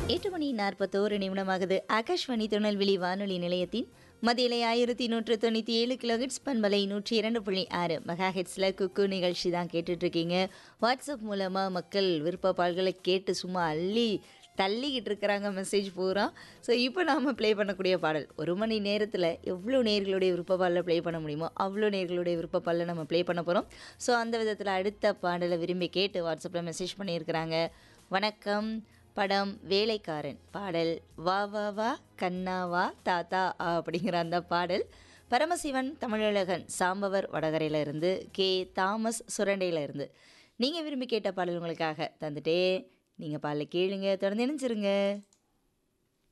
எட்டு மணி நாற்பத்தோரு நிமிடமாகுது ஆகாஷ்வாணி திருநெல்வேலி வானொலி நிலையத்தின் மதியலை ஆயிரத்தி நூற்று தொண்ணூற்றி ஏழு கிலோஹெட்ஸ் பண்பலை நூற்றி இரண்டு புள்ளி ஆறு மெகா ஹெட்ஸில் குக்கு நிகழ்ச்சி தான் கேட்டுட்ருக்கீங்க வாட்ஸ்அப் மூலமாக மக்கள் விருப்ப பால்களை கேட்டு சும்மா அள்ளி தள்ளிக்கிட்டு இருக்கிறாங்க மெசேஜ் பூரா ஸோ இப்போ நாம் ப்ளே பண்ணக்கூடிய பாடல் ஒரு மணி நேரத்தில் எவ்வளோ நேர்களுடைய விருப்ப பாடலை ப்ளே பண்ண முடியுமோ அவ்வளோ நேர்களுடைய விருப்ப பாடலை நம்ம ப்ளே பண்ண போகிறோம் ஸோ அந்த விதத்தில் அடுத்த பாடலை விரும்பி கேட்டு வாட்ஸ்அப்பில் மெசேஜ் பண்ணியிருக்கிறாங்க வணக்கம் படம் வேலைக்காரன் பாடல் வா வா வா கண்ணா வா தாத்தா ஆ அப்படிங்கிற அந்த பாடல் பரமசிவன் தமிழழகன் சாம்பவர் வடகரையில இருந்து கே தாமஸ் சுரண்டையில இருந்து நீங்கள் விரும்பி கேட்ட பாடல் உங்களுக்காக தந்துட்டே நீங்கள் பாடலை கேளுங்க தொடர்ந்து நினைச்சிருங்க